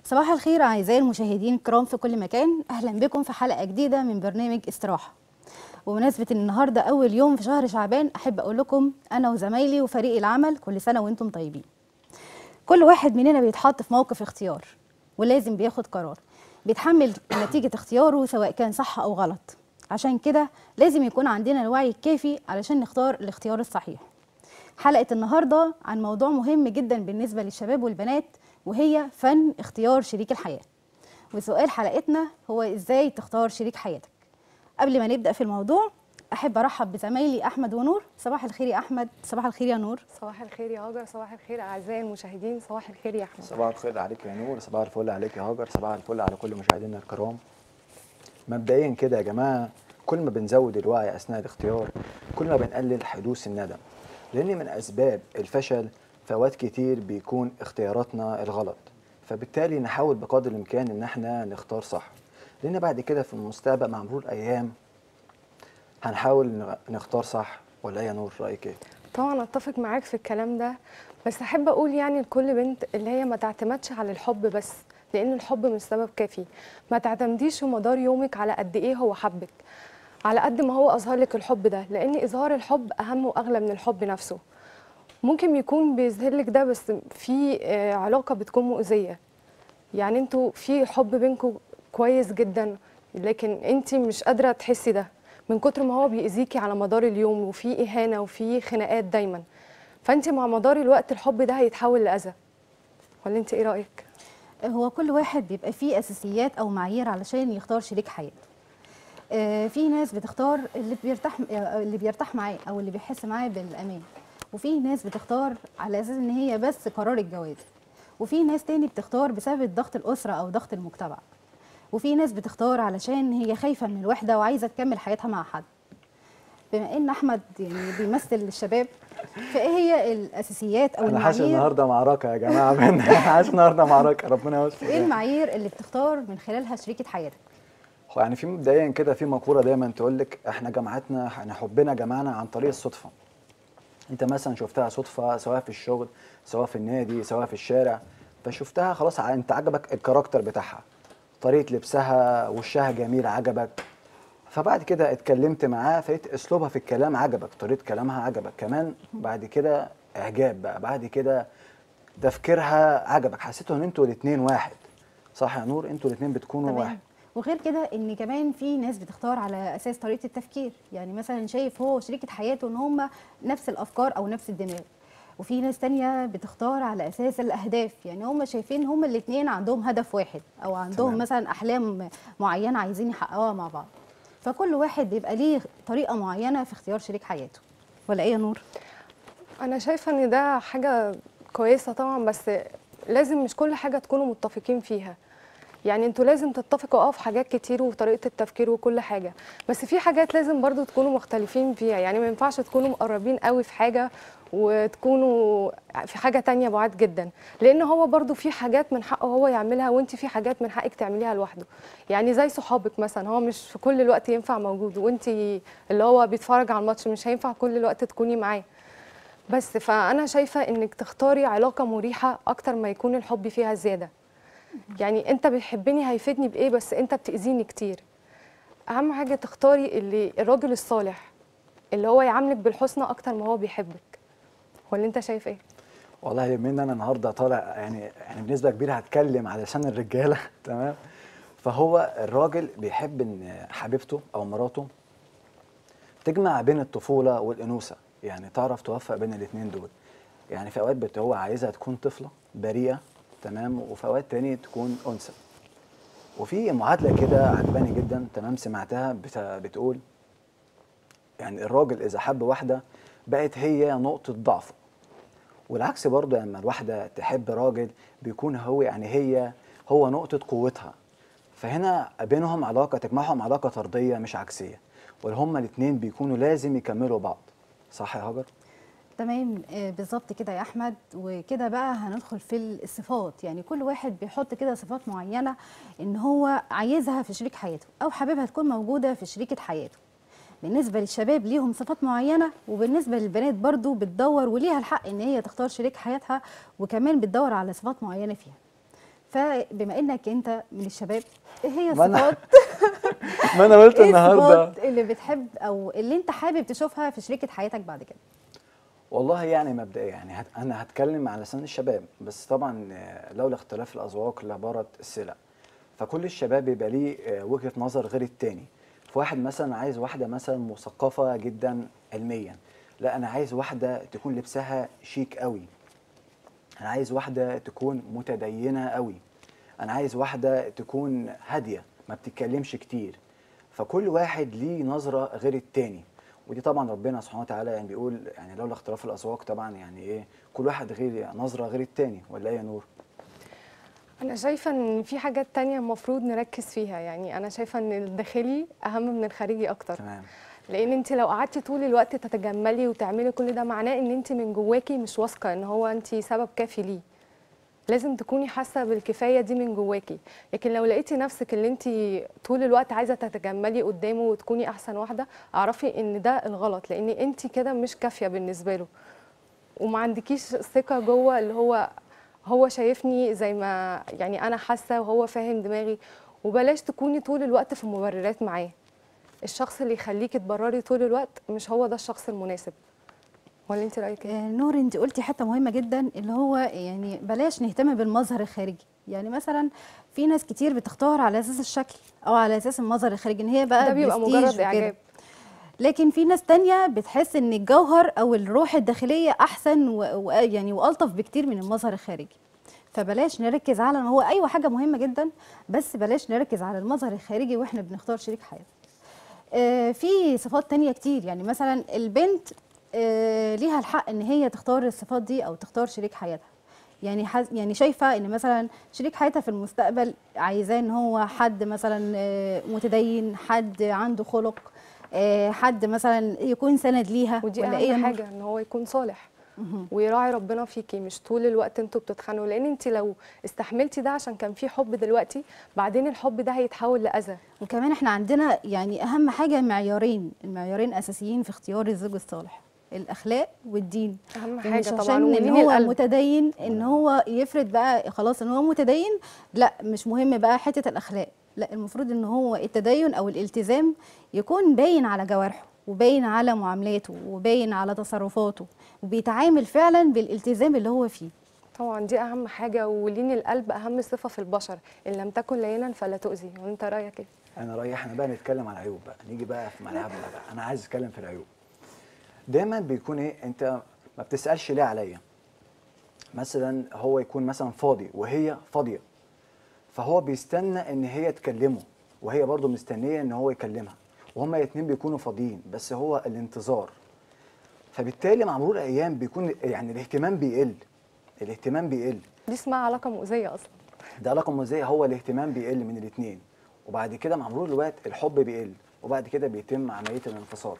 صباح الخير أعزائي المشاهدين الكرام في كل مكان أهلا بكم في حلقة جديدة من برنامج استراحة وبمناسبة إن النهاردة أول يوم في شهر شعبان أحب أقول لكم أنا وزمايلي وفريق العمل كل سنة وأنتم طيبين كل واحد مننا بيتحط في موقف اختيار ولازم بياخد قرار بيتحمل نتيجة اختياره سواء كان صح أو غلط عشان كده لازم يكون عندنا الوعي الكافي علشان نختار الاختيار الصحيح حلقة النهاردة عن موضوع مهم جدا بالنسبة للشباب والبنات وهي فن اختيار شريك الحياة وسؤال حلقتنا هو ازاي تختار شريك حياتك قبل ما نبدأ في الموضوع أحب أرحب بزمايلي أحمد ونور صباح الخير يا أحمد صباح الخير يا نور صباح الخير يا هاجر صباح الخير اعزائي المشاهدين صباح الخير يا احمد صباح الخير عليك يا نور صباح الفل عليك يا هاجر صباح الفل على كل مشاهدينا الكرام مبدئيا كده يا جماعه كل ما بنزود الوعي اثناء الاختيار كل ما بنقلل حدوث الندم لان من اسباب الفشل في اوقات كتير بيكون اختياراتنا الغلط فبالتالي نحاول بقدر الامكان ان احنا نختار صح لان بعد كده في المستقبل مع مرور الايام هنحاول ن- نختار صح ولا إيه يا نور رايك ايه طبعا اتفق معاك في الكلام ده بس احب اقول يعني لكل بنت اللي هي ما تعتمدش على الحب بس لان الحب مش سبب كافي ما تعتمديش في مدار يومك على قد ايه هو حبك على قد ما هو اظهر لك الحب ده لان اظهار الحب اهم واغلى من الحب نفسه ممكن يكون بيظهر لك ده بس في آه، علاقه بتكون مؤذيه يعني انتوا في حب بينكم كويس جدا لكن انت مش قادره تحسي ده من كتر ما هو بيأذيكي على مدار اليوم وفي اهانه وفي خناقات دايما فانت مع مدار الوقت الحب ده هيتحول لاذى ولا انت ايه رايك هو كل واحد بيبقى فيه اساسيات او معايير علشان يختار شريك حياته آه، في ناس بتختار اللي بيرتاح آه، اللي بيرتاح معاه او اللي بيحس معاه بالامان وفي ناس بتختار على اساس ان هي بس قرار الجواز وفي ناس تاني بتختار بسبب ضغط الاسره او ضغط المجتمع وفي ناس بتختار علشان هي خايفه من الوحده وعايزه تكمل حياتها مع حد بما ان احمد يعني بيمثل الشباب فايه هي الاساسيات او انا حاسس المعايير النهارده معركه يا جماعه بينا حاسس النهارده معركه ربنا يستر ايه المعايير اللي بتختار من خلالها شريكه حياتك هو يعني في مبدئيا كده في مقوله دايما تقول لك احنا جمعتنا احنا حبنا جمعنا عن طريق الصدفه انت مثلا شفتها صدفه سواء في الشغل سواء في النادي سواء في الشارع فشفتها خلاص ع- انت عجبك الكاركتر بتاعها طريقه لبسها وشها جميل عجبك فبعد كده اتكلمت معاه فلقيت اسلوبها في الكلام عجبك طريقه كلامها عجبك كمان بعد كده اعجاب بقى بعد كده تفكيرها عجبك حسيتوا ان انتوا الاثنين واحد صح يا نور انتوا الاثنين بتكونوا واحد تمام وغير كده ان كمان في ناس بتختار على اساس طريقه التفكير يعني مثلا شايف هو وشريكه حياته ان هم نفس الافكار او نفس الدماغ وفي ناس تانية بتختار على اساس الاهداف يعني هم شايفين هم الاثنين عندهم هدف واحد او عندهم تمام. مثلا احلام معينه عايزين يحققوها مع بعض فكل واحد بيبقى ليه طريقه معينه في اختيار شريك حياته ولا ايه يا نور انا شايفه ان ده حاجه كويسه طبعا بس لازم مش كل حاجه تكونوا متفقين فيها يعني انتوا لازم تتفقوا اه في حاجات كتير وطريقه التفكير وكل حاجه بس في حاجات لازم برضو تكونوا مختلفين فيها يعني ما ينفعش تكونوا مقربين قوي في حاجه وتكونوا في حاجه تانية بعاد جدا لان هو برضو في حاجات من حقه هو يعملها وانت في حاجات من حقك تعمليها لوحده يعني زي صحابك مثلا هو مش في كل الوقت ينفع موجود وانت اللي هو بيتفرج على الماتش مش هينفع كل الوقت تكوني معاه بس فانا شايفه انك تختاري علاقه مريحه اكتر ما يكون الحب فيها زياده يعني انت بتحبني هيفيدني بايه بس انت بتاذيني كتير اهم حاجه تختاري اللي الراجل الصالح اللي هو يعاملك بالحسنى اكتر ما هو بيحبك ولا انت شايف ايه والله بما ان انا النهارده طالع يعني يعني بنسبه كبيره هتكلم على لسان الرجاله تمام فهو الراجل بيحب ان حبيبته او مراته تجمع بين الطفوله والانوثه يعني تعرف توفق بين الاثنين دول يعني في اوقات بت- هو عايزها تكون طفله بريئه تمام وفي اوقات تاني تكون انثى وفي معادله كده عجباني جدا تمام سمعتها بت- بتقول يعني الراجل اذا حب واحده بقت هي نقطه ضعفه والعكس برضه لما الواحدة تحب راجل بيكون هو يعني هي هو نقطة قوتها فهنا بينهم علاقة تجمعهم علاقة طردية مش عكسية وهما الاتنين بيكونوا لازم يكملوا بعض صح يا هاجر؟ تمام آه، بالظبط كده يا احمد وكده بقى هندخل في الصفات يعني كل واحد بيحط كده صفات معينه ان هو عايزها في شريك حياته او حاببها تكون موجوده في شريكه حياته بالنسبه للشباب ليهم صفات معينه وبالنسبه للبنات برضو بتدور وليها الحق ان هي تختار شريك حياتها وكمان بتدور على صفات معينه فيها فبما انك انت من الشباب ايه هي ما أنا الصفات ما انا قلت ايه النهارده الصفات اللي بتحب او اللي انت حابب تشوفها في شريكه حياتك بعد كده والله يعني مبدئيا يعني هت... انا هتكلم على لسان الشباب بس طبعا آه، لولا اختلاف الاذواق لبارت السلع فكل الشباب بيبقى ليه آه، وجهه نظر غير التاني فواحد مثلا عايز واحده مثلا مثقفه جدا علميا لا انا عايز واحده تكون لبسها شيك قوي انا عايز واحده تكون متدينه قوي انا عايز واحده تكون هاديه ما بتتكلمش كتير فكل واحد ليه نظره غير التاني ودي طبعا ربنا سبحانه وتعالى يعني بيقول يعني لولا اختلاف الاذواق طبعا يعني ايه كل واحد غير نظره غير التاني ولا ايه يا نور انا شايفه ان في حاجات تانية المفروض نركز فيها يعني انا شايفه ان الداخلي اهم من الخارجي اكتر تمام لان انت لو قعدتي طول الوقت تتجملي وتعملي كل ده معناه ان انت من جواكي مش واثقه ان هو انت سبب كافي ليه لازم تكوني حاسه بالكفايه دي من جواكي لكن لو لقيتي نفسك اللي انت طول الوقت عايزه تتجملي قدامه وتكوني احسن واحده اعرفي ان ده الغلط لان انت كده مش كافيه بالنسبه له وما عندكيش ثقه جوه اللي هو هو شايفني زي ما يعني انا حاسه وهو فاهم دماغي وبلاش تكوني طول الوقت في مبررات معاه الشخص اللي يخليكي تبرري طول الوقت مش هو ده الشخص المناسب ولا انت رايك ايه آه، نور انت قلتي حته مهمه جدا اللي هو يعني بلاش نهتم بالمظهر الخارجي يعني مثلا في ناس كتير بتختار على اساس الشكل او على اساس المظهر الخارجي ان هي بقى ده بيبقى برستيج مجرد وكده. اعجاب لكن في ناس تانية بتحس ان الجوهر او الروح الداخليه احسن و... و... يعني والطف بكتير من المظهر الخارجي فبلاش نركز على ان هو ايوه حاجه مهمه جدا بس بلاش نركز على المظهر الخارجي واحنا بنختار شريك حياه آه، في صفات تانية كتير يعني مثلا البنت آه، ليها الحق ان هي تختار الصفات دي او تختار شريك حياتها يعني حز يعني شايفه ان مثلا شريك حياتها في المستقبل عايزاه ان هو حد مثلا آه، متدين حد عنده خلق آه، حد مثلا يكون سند ليها ودي ولا ايه يا اهم نور؟ حاجه ان هو يكون صالح مهم. ويراعي ربنا فيكي مش طول الوقت انتوا بتتخانقوا لان انت لو استحملتي ده عشان كان في حب دلوقتي بعدين الحب ده هيتحول لاذى وكمان احنا عندنا يعني اهم حاجه معيارين المعيارين اساسيين في اختيار الزوج الصالح الاخلاق والدين اهم ومش حاجه طبعا عشان ان ولين هو القلب متدين ان هو يفرض بقى خلاص ان هو متدين لا مش مهم بقى حته الاخلاق لا المفروض ان هو التدين او الالتزام يكون باين على جوارحه وباين على معاملاته وباين على تصرفاته وبيتعامل فعلا بالالتزام اللي هو فيه طبعا دي اهم حاجه ولين القلب اهم صفه في البشر ان لم تكن لينا فلا تؤذي وانت رايك ايه انا رايح احنا بقى نتكلم على العيوب بقى نيجي بقى في ملعبنا بقى انا عايز اتكلم في العيوب دايما بيكون ايه انت ما بتسالش ليه عليا مثلا هو يكون مثلا فاضي وهي فاضيه فهو بيستنى ان هي تكلمه وهي برضه مستنيه ان هو يكلمها وهما الاتنين بيكونوا فاضيين بس هو الانتظار فبالتالي مع مرور الايام بيكون يعني الاهتمام بيقل الاهتمام بيقل دي اسمها علاقه مؤذيه اصلا ده علاقه مؤذيه هو الاهتمام بيقل من الاثنين وبعد كده مع مرور الوقت الحب بيقل وبعد كده بيتم عمليه الانفصال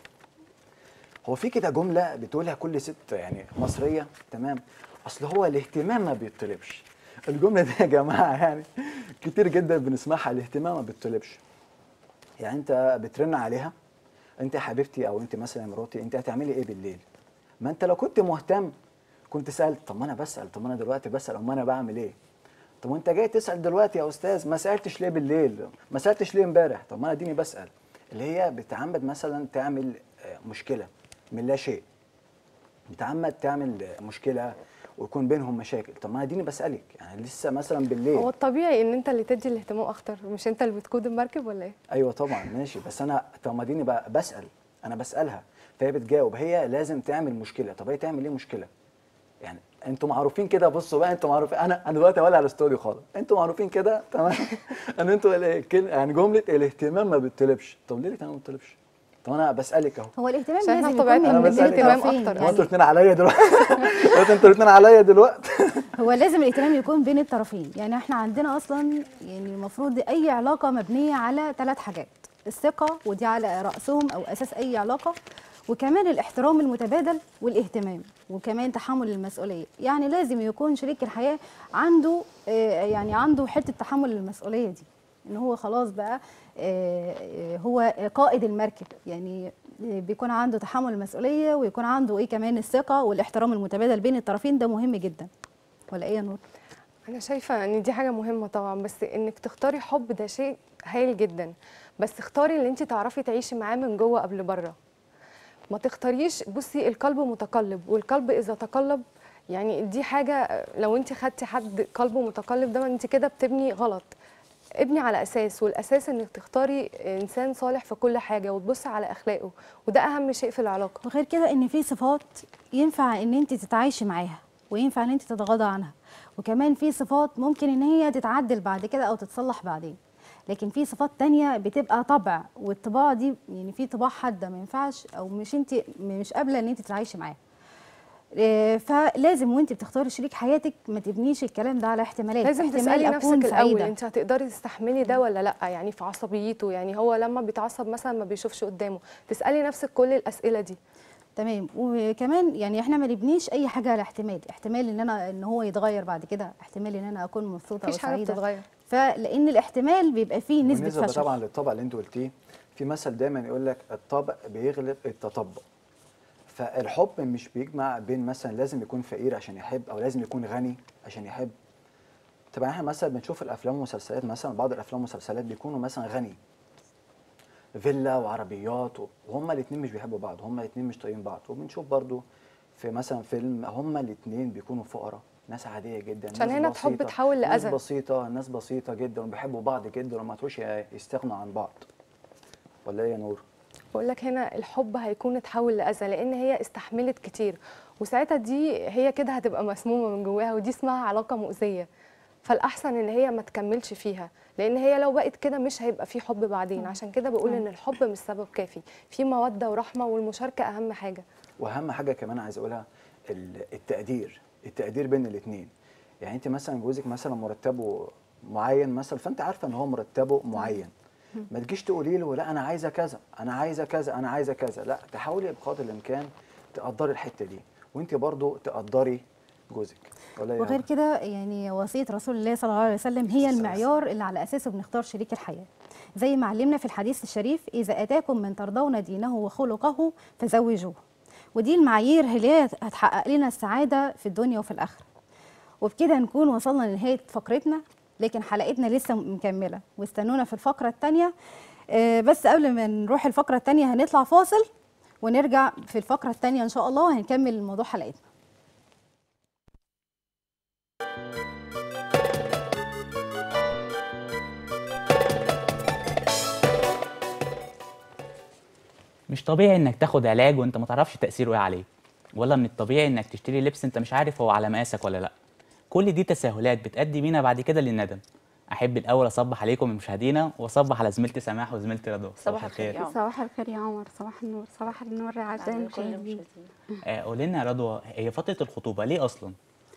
هو في كده جمله بتقولها كل ست يعني مصريه تمام اصل هو الاهتمام ما بيطلبش الجمله دي يا جماعه يعني كتير جدا بنسمعها الاهتمام ما بيطلبش يعني انت بترن عليها انت يا حبيبتي او انت مثلا يا مراتي انت هتعملي ايه بالليل ما انت لو كنت مهتم كنت سالت طب ما انا بسال طب ما انا دلوقتي بسال امال انا بعمل ايه طب وانت جاي تسال دلوقتي يا استاذ ما سالتش ليه بالليل ما سالتش ليه امبارح طب ما انا اديني بسال اللي هي بتعمد مثلا تعمل آه، مشكله من لا شيء بتعمد تعمل آه، مشكله ويكون بينهم مشاكل طب ما انا اديني بسالك يعني لسه مثلا بالليل هو الطبيعي ان انت اللي تدي الاهتمام اكتر مش انت اللي بتقود المركب ولا ايه ايوه طبعا ماشي بس انا طب ما اديني بقى بسال انا بسالها فهي بتجاوب هي لازم تعمل مشكله طب هي تعمل ايه مشكله يعني انتوا معروفين كده بصوا بقى انتوا معروفين انا انا دلوقتي ولا على الاستوديو خالص انتوا معروفين كده تمام ان انتوا ال- كل- يعني جمله الاهتمام ما بتطلبش طب ليه الاهتمام ما بتطلبش طب انا بسالك اهو هو الاهتمام عشان احنا لازم يكون طبيعتنا من بندي الاتنين اهتمام الطرفين أكتر. هو انتوا يعني الاثنين عليا دلوقتي هو انتوا الاثنين عليا دلوقتي هو لازم الاهتمام يكون بين الطرفين يعني احنا عندنا اصلا يعني المفروض اي علاقه مبنيه على ثلاث حاجات الثقه ودي على راسهم او اساس اي علاقه وكمان الاحترام المتبادل والاهتمام وكمان تحمل المسؤوليه يعني لازم يكون شريك الحياه عنده آه، يعني عنده حته تحمل المسؤوليه دي ان هو خلاص بقى آه، آه، هو قائد المركب يعني آه، بيكون عنده تحمل المسؤوليه ويكون عنده ايه كمان الثقه والاحترام المتبادل بين الطرفين ده مهم جدا ولا ايه يا نور انا شايفه ان دي حاجه مهمه طبعا بس انك تختاري حب ده شيء هايل جدا بس اختاري اللي انت تعرفي تعيشي معاه من جوه قبل بره ما تختاريش بصي القلب متقلب والقلب اذا تقلب يعني دي حاجه لو انت خدتي حد قلبه متقلب ده انت كده بتبني غلط ابني على اساس والاساس انك تختاري انسان صالح في كل حاجه وتبصي على اخلاقه وده اهم شيء في العلاقه وغير كده ان في صفات ينفع ان انت تتعايشي معاها وينفع ان انت تتغاضى عنها وكمان في صفات ممكن ان هي تتعدل بعد كده او تتصلح بعدين لكن في صفات تانية بتبقى طبع والطباع دي يعني في طباع حاده ما ينفعش او مش انت مش قابله ان انت تتعايشي معاها إيه، فلازم وانت بتختاري شريك حياتك ما تبنيش الكلام ده على احتمالات لازم احتمال تسالي أكون نفسك الاول سعيدة. انت هتقدري تستحملي ده ولا لا يعني في عصبيته يعني هو لما بيتعصب مثلا ما بيشوفش قدامه تسالي نفسك كل الاسئله دي تمام وكمان يعني احنا ما نبنيش اي حاجه على احتمال احتمال ان انا ان هو يتغير بعد كده احتمال ان انا اكون مبسوطه مفيش حاجه وسعيده بتتغير فلان الاحتمال بيبقى فيه نسبه بالنسبه فشل طبعا للطبع اللي انت قلتيه في مثل دايما يقول لك الطبع بيغلب التطبع فالحب مش بيجمع بين مثلا لازم يكون فقير عشان يحب او لازم يكون غني عشان يحب طبعا احنا مثلا بنشوف الافلام والمسلسلات مثلا بعض الافلام والمسلسلات بيكونوا مثلا غني فيلا وعربيات وهما الاثنين مش بيحبوا بعض هما الاثنين مش طايقين بعض وبنشوف برضو في مثلا فيلم هما الاثنين بيكونوا فقراء ناس عاديه جدا عشان ناس هنا الحب بسيطة، تحول ناس لأذى. بسيطه ناس بسيطه جدا وبيحبوا بعض جدا وما تروش يستغنوا عن بعض ولا ايه يا نور بقول لك هنا الحب هيكون اتحول لاذى لان هي استحملت كتير وساعتها دي هي كده هتبقى مسمومه من جواها ودي اسمها علاقه مؤذيه فالاحسن ان هي ما تكملش فيها لان هي لو بقت كده مش هيبقى في حب بعدين عشان كده بقول ان الحب مش سبب كافي في موده ورحمه والمشاركه اهم حاجه واهم حاجه كمان عايز اقولها ال- التقدير التقدير بين الاثنين يعني انت مثلا جوزك مثلا مرتبه معين مثلا فانت عارفه ان هو مرتبه معين ما تجيش تقولي له لا انا عايزه كذا انا عايزه كذا انا عايزه كذا لا تحاولي بقدر الامكان تقدري الحته دي وانت برضو تقدري جوزك ولا إيه يا وغير نور؟ كده يعني وصيه رسول الله صلى الله عليه وسلم هي المعيار اللي على اساسه بنختار شريك الحياه زي ما علمنا في الحديث الشريف اذا اتاكم من ترضون دينه وخلقه فزوجوه ودي المعايير اللي هي هتحقق لنا السعاده في الدنيا وفي الاخره وبكده نكون وصلنا لنهايه فقرتنا لكن حلقتنا لسه مكمله واستنونا في الفقره الثانيه بس قبل ما نروح الفقره الثانيه هنطلع فاصل ونرجع في الفقره الثانيه ان شاء الله وهنكمل موضوع حلقتنا مش طبيعي انك تاخد علاج وانت ما تعرفش تاثيره ايه عليك ولا من الطبيعي انك تشتري لبس انت مش عارف هو على مقاسك ولا لا كل دي تساهلات بتؤدي بينا بعد كده للندم احب الاول اصبح عليكم يا مشاهدينا واصبح على زميلتي سماح وزميلتي رضوى صباح الخير يا عمر. صباح الخير يا عمر صباح النور صباح النور اعزائي على كل المشاهدين المشاهدين. آه قولي لنا يا رضوى هي فتره الخطوبه ليه اصلا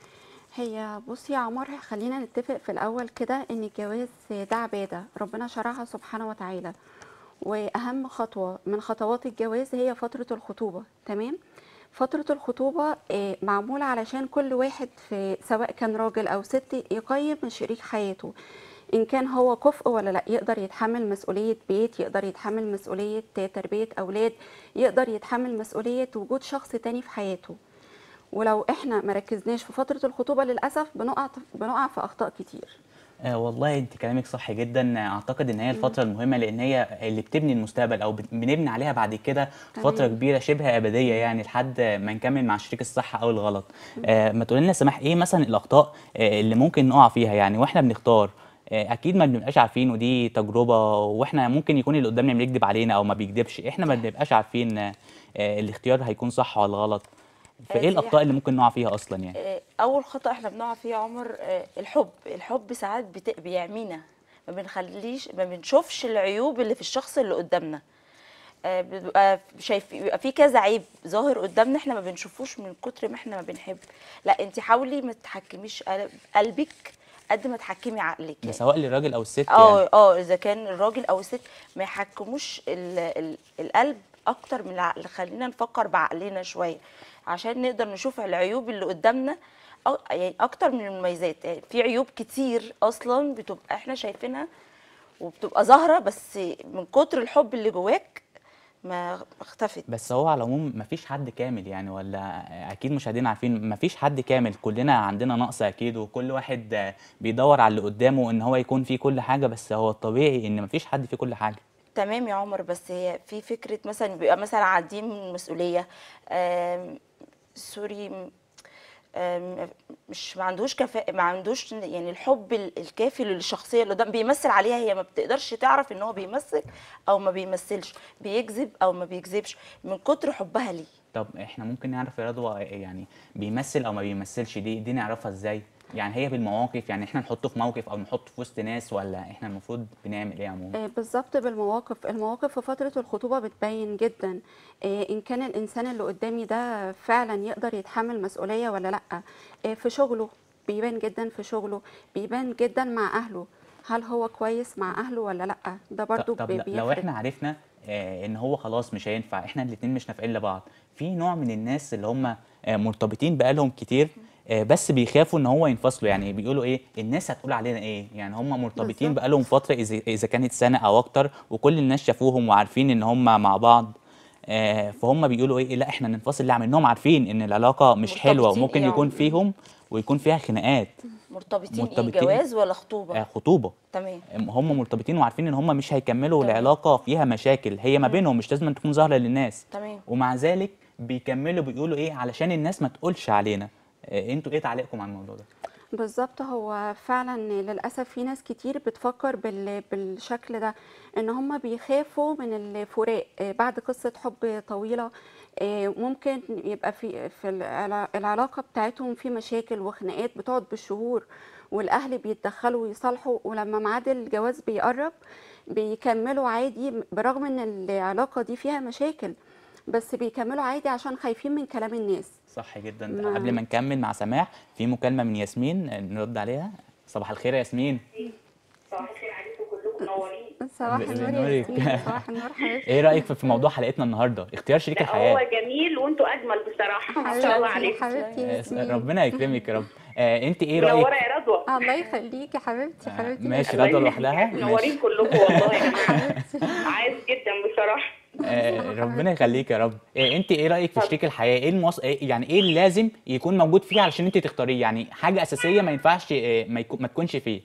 هي بصي يا عمر خلينا نتفق في الاول كده ان الجواز ده عباده ربنا شرعها سبحانه وتعالى واهم خطوه من خطوات الجواز هي فتره الخطوبه تمام فترة الخطوبة آه، معمولة علشان كل واحد في سواء كان راجل أو ست يقيم من شريك حياته إن كان هو كفء ولا لأ يقدر يتحمل مسؤولية بيت يقدر يتحمل مسؤولية تربية أولاد يقدر يتحمل مسؤولية وجود شخص تاني في حياته ولو احنا مركزناش في فترة الخطوبة للأسف بنقع بنقع في أخطاء كتير آه والله انت كلامك صح جدا اعتقد ان هي الفتره المهمه لان هي اللي بتبني المستقبل او بت- بنبني عليها بعد كده فتره تمام. كبيره شبه ابديه يعني لحد ما نكمل مع شريك الصح او الغلط آه ما تقول لنا سماح ايه مثلا الاخطاء آه اللي ممكن نقع فيها يعني واحنا بنختار آه اكيد ما بنبقاش عارفين ودي تجربه واحنا ممكن يكون اللي قدامنا بيكذب علينا او ما بيكذبش احنا ما بنبقاش عارفين آه آه، الاختيار هيكون صح ولا غلط فايه زي الاخطاء اللي ممكن نقع فيها اصلا يعني آه، اول خطا احنا بنقع فيه يا عمر آه، الحب الحب ساعات بت- بيعمينا ما بنخليش ما بنشوفش العيوب اللي في الشخص اللي قدامنا آه، بيبقى شايف بيبقى في كذا عيب ظاهر قدامنا احنا ما بنشوفوش من كتر ما احنا ما بنحب لا انت حاولي ما تحكميش قلب- قلبك قد ما تحكمي عقلك ده سواء للراجل او الست يعني اه اه اذا كان الراجل او الست ما يحكموش ال ال القلب اكتر من العقل خلينا نفكر بعقلنا شويه عشان نقدر نشوف العيوب اللي قدامنا أو يعني اكتر من المميزات يعني في عيوب كتير اصلا بتبقى احنا شايفينها وبتبقى ظاهره بس من كتر الحب اللي جواك ما اختفت بس هو على العموم مفيش حد كامل يعني ولا اكيد مشاهدينا عارفين مفيش حد كامل كلنا عندنا نقص اكيد وكل واحد آه، بيدور على اللي قدامه ان هو يكون فيه كل حاجه بس هو الطبيعي ان مفيش حد فيه كل حاجه تمام يا عمر بس هي في فكرة مثلا بيبقى مثلا عادين من مسؤولية آم، سوري م- آم، مش ما عندوش كفاءة ما عندوش يعني الحب ال- الكافي للشخصية اللي قدام بيمثل عليها هي ما بتقدرش تعرف ان هو بيمثل او ما بيمثلش بيكذب او ما بيكذبش من كتر حبها ليه طب احنا ممكن نعرف يا رضوى يعني بيمثل او ما بيمثلش دي دي نعرفها ازاي يعني هي بالمواقف يعني احنا نحطه في موقف او نحطه في وسط ناس ولا احنا المفروض بنعمل ايه عموما آه، بالظبط بالمواقف المواقف في فترة الخطوبة بتبين جدا آه، إن كان الإنسان اللي قدامي ده فعلا يقدر يتحمل مسؤولية ولا لأ آه، في شغله بيبان جدا في شغله بيبان جدا مع أهله هل هو كويس مع أهله ولا لأ ده برضو طب بي- ل- لو بيفرق. احنا عرفنا آه، ان هو خلاص مش هينفع احنا الاتنين مش نافعين لبعض في نوع من الناس اللي هم آه، مرتبطين بقالهم كتير آه، بس بيخافوا ان هو ينفصلوا يعني بيقولوا ايه الناس هتقول علينا ايه يعني هم مرتبطين بالظبط. بقالهم فتره اذا اذا كانت سنه او اكتر وكل الناس شافوهم وعارفين ان هم مع بعض آه، فهم بيقولوا ايه لا احنا ننفصل ليه مع انهم عارفين ان العلاقه مش حلوه مرتبطين وممكن إيه يكون يعني؟ فيهم ويكون فيها خناقات مرتبطين, مرتبطين. ايه جواز ولا خطوبة آه، خطوبه تمام هم مرتبطين وعارفين ان هم مش هيكملوا تمام. العلاقه فيها مشاكل هي ما بينهم مش لازم تكون ظاهره للناس تمام ومع ذلك بيكملوا بيقولوا ايه علشان الناس ما تقولش علينا آه، انتوا ايه تعليقكم على الموضوع ده بالظبط هو فعلا للأسف في ناس كتير بتفكر بال... بالشكل ده ان هم بيخافوا من الفراق آه، بعد قصة حب طويلة آه، ممكن يبقى في في العلا- العلاقة بتاعتهم في مشاكل وخناقات بتقعد بالشهور والأهل بيتدخلوا ويصالحوا ولما ميعاد الجواز بيقرب بيكملوا عادي برغم ان العلاقة دي فيها مشاكل بس بيكملوا عادي عشان خايفين من كلام الناس صح جدا ما- قبل ما نكمل مع سماح في مكالمه من ياسمين آه، نرد عليها صباح الخير يا ياسمين صباح الخير عليكم كلكم منورين صباح ب- النور بنورك. يا ياسمين صباح النور حبيبتي ايه رايك في في موضوع حلقتنا النهارده اختيار شريك لا هو الحياه جميل وانتوا اجمل بصراحه ما شاء الله حبيبتي عليكم حبيبتي يا آه، ياسمين ربنا يكرمك يا رب آه، انت ايه منوره رايك يا رضوى الله يخليكي حبيبتي آه، حبيبتي ماشي الله رضوى يخليك. لوحدها منورين ماشي كلكم والله يا جماعه عايز جدا بصراحه آه، ربنا يخليك يا رب آه، انت ايه رايك في شريك الحياه ايه المواص... إيه يعني ايه اللي لازم يكون موجود فيه علشان انت تختاريه يعني حاجه اساسيه ما ينفعش آه، ما, يكون... ما تكونش فيه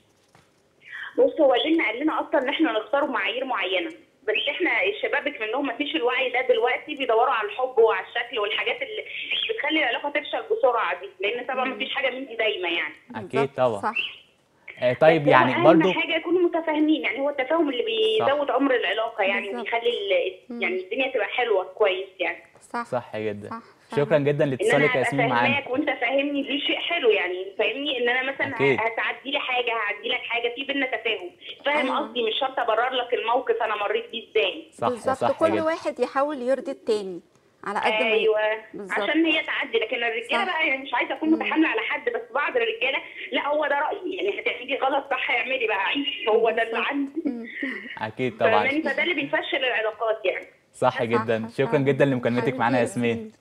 بص هو ديننا قال لنا اصلا ان احنا نختار معايير معينه بس احنا الشباب منهم ما فيش الوعي ده دلوقتي بيدوروا على الحب وعلى الشكل والحاجات اللي بتخلي العلاقه تفشل بسرعه دي لان طبعا ما فيش حاجه من دي دايما يعني اكيد بالظبط، طبعا صح آه، طيب بس هو يعني اهم برضو حاجه يكونوا متفاهمين يعني هو التفاهم اللي بيزود عمر العلاقه يعني بالظبط. وبيخلي ال- يعني الدنيا تبقى حلوه كويس يعني صح صح جدا صح، شكرا فعلا. جدا ان انا لاتصالك يا ابقى ياسمين معانا فاهماك وانت فاهمني دي شيء حلو يعني فاهمني ان انا مثلا أكيد. هتعدي لي حاجه هعدي لك حاجه في بينا تفاهم فاهم أيوة. قصدي مش شرط ابرر لك الموقف انا مريت بيه ازاي صح بالظبط صح كل جدا واحد يحاول يرضي التاني على قد ما ايوه بالظبط. عشان هي تعدي لكن الرجاله صح. بقى يعني مش عايزه اكون متحامله على حد بس بعض الرجاله لا هو ده رايي يعني هتعملي غلط صح اعملي بقى عيش هو ده اللي عندي اكيد طبعا فاهماني فده اللي بيفشل العلاقات يعني صح جدا شكرا فعلا. جدا لمكالمتك حبيبتي معانا يا يا ياسمين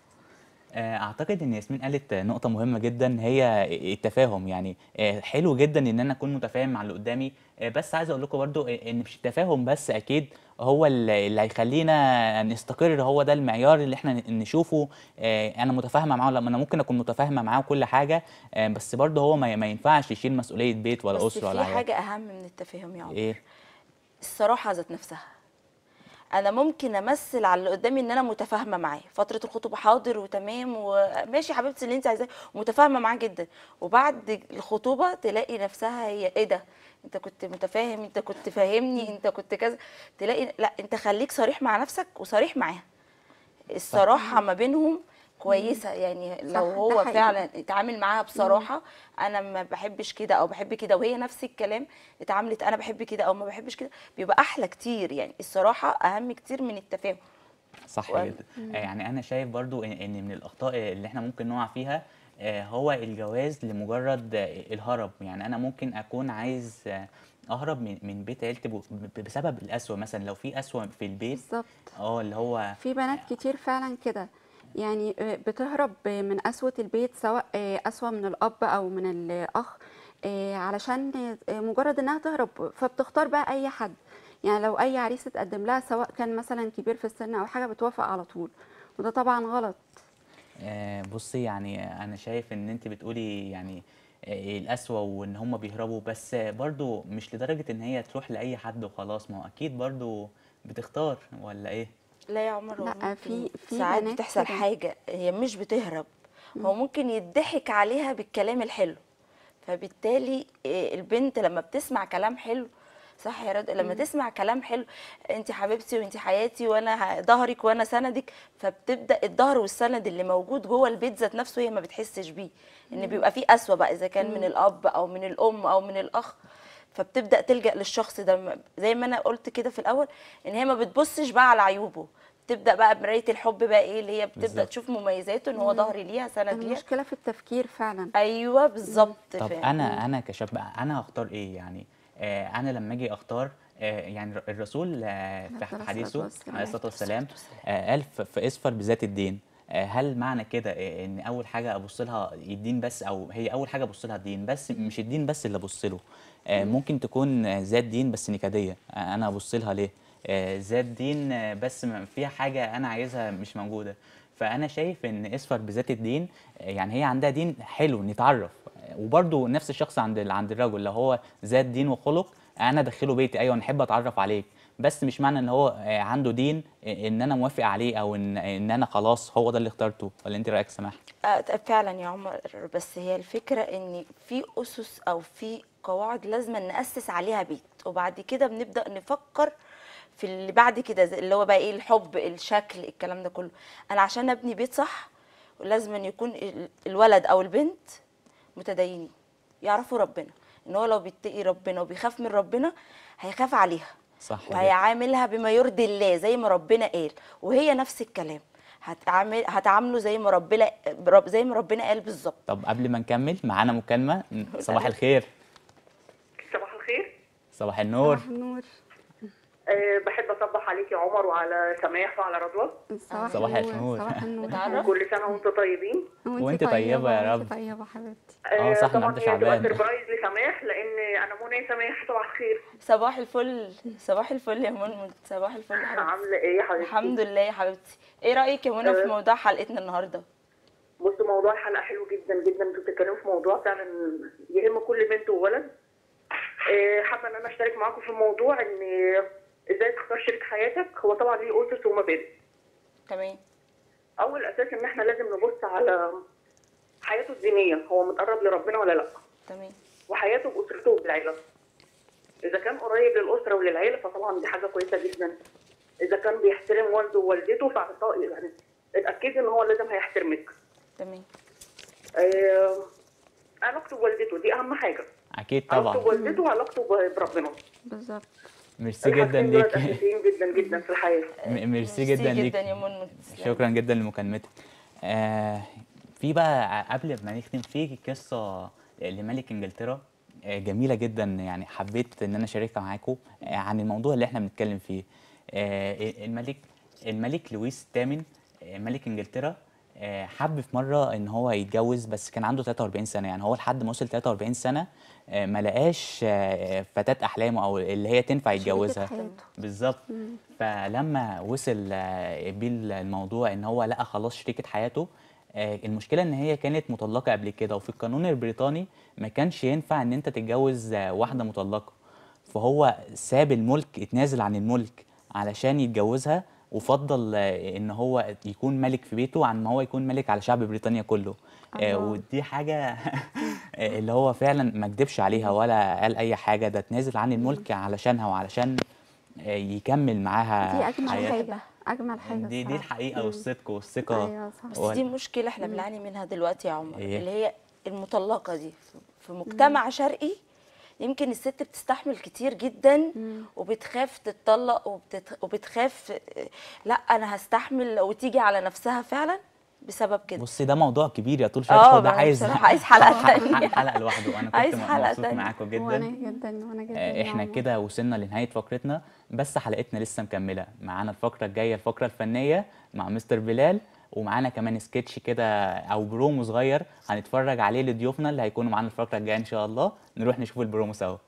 آه، اعتقد ان ياسمين قالت نقطه مهمه جدا هي التفاهم يعني آه، حلو جدا ان انا اكون متفاهم مع اللي قدامي آه، بس عايز اقول لكم برضو ان مش التفاهم بس اكيد هو اللي اللي هيخلينا نستقر هو ده المعيار اللي احنا نشوفه آه، انا متفاهمه معاه ولا انا ممكن اكون متفاهمه معاه وكل حاجه آه، بس برضه هو ما ما ينفعش يشيل مسؤوليه بيت ولا بس اسره ولا في عيال حاجة أهم من التفاهم يا عمر ايه الصراحة ذات نفسها أنا ممكن أمثل على اللي قدامي إن أنا متفاهمة معاه فترة الخطوبة حاضر وتمام وماشي يا حبيبتي اللي أنت عايزاه ومتفاهمة معاه جدا وبعد الخطوبة تلاقي نفسها هي إيه ده أنت كنت متفاهم أنت كنت فاهمني أنت كنت كذا تلاقي لا أنت خليك صريح مع نفسك وصريح معاها الصراحة ما بينهم كويسة يعني صح، لو ده هو حقيقي. فعلا اتعامل معاها بصراحة أنا ما بحبش كده أو بحب كده وهي نفس الكلام اتعاملت أنا بحب كده أو ما بحبش كده بيبقى أحلى كتير يعني الصراحة أهم كتير من التفاهم صح و- جدا آه، يعني انا شايف برضو ان إن من الاخطاء اللي احنا ممكن نقع فيها آه، هو الجواز لمجرد آه، الهرب يعني انا ممكن اكون عايز آه، اهرب من من بيت عيلتي ب- ب- بسبب القسوه مثلا لو في قسوه في البيت بالظبط اه اللي هو في بنات كتير فعلا كده يعني آه، بتهرب من قسوة البيت سواء آه، قسوة من الأب أو من الأخ آه، علشان آه، مجرد إنها تهرب فبتختار بقى أي حد يعني لو اي عريس اتقدم لها سواء كان مثلا كبير في السن او حاجه بتوافق على طول وده طبعا غلط آه، بصي يعني انا شايف ان انت بتقولي يعني آه، القسوة وان هم بيهربوا بس برضو مش لدرجة ان هي تروح لأي حد وخلاص ما هو اكيد برضو بتختار ولا ايه لا يا عمر هو لا، ممكن في- في ساعات بنات بتحصل كده. حاجة هي مش بتهرب هو ممكن يضحك عليها بالكلام الحلو فبالتالي إيه، البنت لما بتسمع كلام حلو صح يا رد لما تسمع كلام حلو انت حبيبتي وانت حياتي وانا ه- ظهرك وانا سندك فبتبدا الظهر والسند اللي موجود جوه البيت ذات نفسه هي ما بتحسش بيه ان بيبقى فيه قسوه بقى اذا كان من الاب او من الام او من الاخ فبتبدا تلجا للشخص ده م- زي ما انا قلت كده في الاول ان هي ما بتبصش بقى على عيوبه تبدا بقى بمرايه الحب بقى ايه اللي هي بتبدا بالظبط. تشوف مميزاته ان هو ظهري ليها سند ليها المشكله في التفكير فعلا ايوه بالظبط طب فاهم. انا انا كشاب بقى، انا هختار ايه يعني آه انا لما اجي اختار آه يعني الرسول آه عليه في الصلاة حديثه والسلام. عليه الصلاه والسلام آه قال ف- فاصفر بذات الدين آه هل معنى كده آه، ان اول حاجه ابص لها الدين بس او هي اول حاجه ابص لها الدين بس مش الدين بس اللي ابص له آه ممكن تكون آه، ذات دين بس نكديه آه انا ابص لها ليه آه ذات دين آه، بس ما- فيها حاجه انا عايزها مش موجوده فانا شايف ان اصفر بذات الدين آه، يعني هي عندها دين حلو نتعرف وبرده نفس الشخص عند ال- عند الرجل لو هو ذات دين وخلق انا ادخله بيتي ايوه نحب اتعرف عليك بس مش معنى ان هو آه، عنده دين آه، ان انا موافق عليه او ان ان انا خلاص هو ده اللي اخترته ولا انت رايك سماح آه، فعلا يا عمر بس هي الفكرة ان في اسس او في قواعد لازم نأسس عليها بيت وبعد كده بنبدأ نفكر في اللي بعد كده زي- اللي هو بقى ايه الحب الشكل الكلام ده كله انا عشان ابني بيت صح لازم أن يكون ال- الولد او البنت متدينين يعرفوا ربنا ان هو لو بيتقي ربنا وبيخاف من ربنا هيخاف عليها صح جدا. وهيعاملها بما يرضي الله زي ما ربنا قال وهي نفس الكلام هتعامل هتعامله زي ما ربنا رب- زي ما ربنا قال بالظبط طب قبل ما نكمل معانا مكالمه صباح الخير صباح الخير صباح النور صباح النور أه بحب اصبح عليك يا عمر وعلى سماح وعلى رضوى صباح صباح النور النور. صباح النور نتعرف؟ كل سنه وانتم طيبين وانت طيبة يا وانت رب. طيبه حبيبتي اه صح طبعا النهارده هي هتبقى شعبان سربرايز لسماح لان انا منى سماح صباح الخير صباح الفل صباح الفل يا منى صباح الفل يا حبيبتي عامله ايه يا حبيبتي الحمد لله يا حبيبتي ايه رايك يا منى في أه. موضوع حلقتنا النهارده بص موضوع الحلقه حلو جدا جدا انتوا بتتكلموا في موضوع فعلا يهم كل بنت وولد آه، حابه ان انا اشترك معاكم في الموضوع ان ازاي تختار شريك حياتك هو طبعا ليه اسس ومبادئ تمام اول اساس ان احنا لازم نبص على حياته الدينيه هو متقرب لربنا ولا لا تمام وحياته باسرته وبالعيله اذا كان قريب للاسره وللعيله فطبعا دي حاجه كويسه جدا اذا كان بيحترم والده ووالدته فاعتقد يعني اتاكدي ان هو لازم هيحترمك تمام آه، علاقته بوالدته دي اهم حاجه اكيد علاقته طبعا بوالدته وعلاقته ب- بربنا بالظبط ميرسي جدا الحاجتين دول ليك اساسيين جدا جدا في الحياه م- ميرسي جدا ليك جدا يا منى تسلمي. شكرا جدا لمكالمتك آه في بقى قبل ما نختم في قصه لملك انجلترا آه جميله جدا يعني حبيت ان انا اشاركها معاكم آه عن الموضوع اللي احنا بنتكلم فيه آه الملك الملك لويس الثامن آه ملك انجلترا آه حب في مره ان هو يتجوز بس كان عنده 43 سنه يعني هو لحد ما وصل 43 سنه آه ما لقاش آه فتاه احلامه او اللي هي تنفع شريكة يتجوزها حياته. بالظبط فلما وصل آه، بيه الموضوع ان هو لقى خلاص شريكة حياته آه، المشكلة ان هي كانت مطلقة قبل كده وفي القانون البريطاني ما كانش ينفع ان انت تتجوز آه، واحدة مطلقة فهو ساب الملك اتنازل عن الملك علشان يتجوزها وفضل آه، ان هو يكون ملك في بيته عن ما هو يكون ملك على شعب بريطانيا كله آه، الله. ودي حاجة اللي هو فعلا ما كدبش عليها ولا قال اي حاجة ده اتنازل عن الملك علشانها وعلشان آه، يكمل معاها دي اجمل حياته. حاجه اجمل حاجه دي دي الصراحة. الحقيقه مم. والصدق والثقه ايوه صح بس وال- دي مشكله احنا بنعاني منها دلوقتي يا عمر إيه؟ اللي هي المطلقه دي في- في مجتمع شرقي يمكن الست بتستحمل كتير جدا وبتخاف تتطلق وبتت... وبتخاف لا انا هستحمل وتيجي على نفسها فعلا بسبب كده بصي ده موضوع كبير يا طول اه شرح وده ما عايز بصراحة عايز حلقة تانية. حلقه لوحده انا كنت عايز م- حلقة مبسوط تانية. معاكم وانا جدا جدا وانا جدا آه، يا احنا عمر. كده وصلنا لنهايه فقرتنا بس حلقتنا لسه مكمله معانا الفقره الجايه الفقره الفنيه مع مستر بلال ومعانا كمان سكتش كده او برومو صغير هنتفرج عليه لضيوفنا اللي هيكونوا معانا الفقره الجايه ان شاء الله نروح نشوف البرومو سوا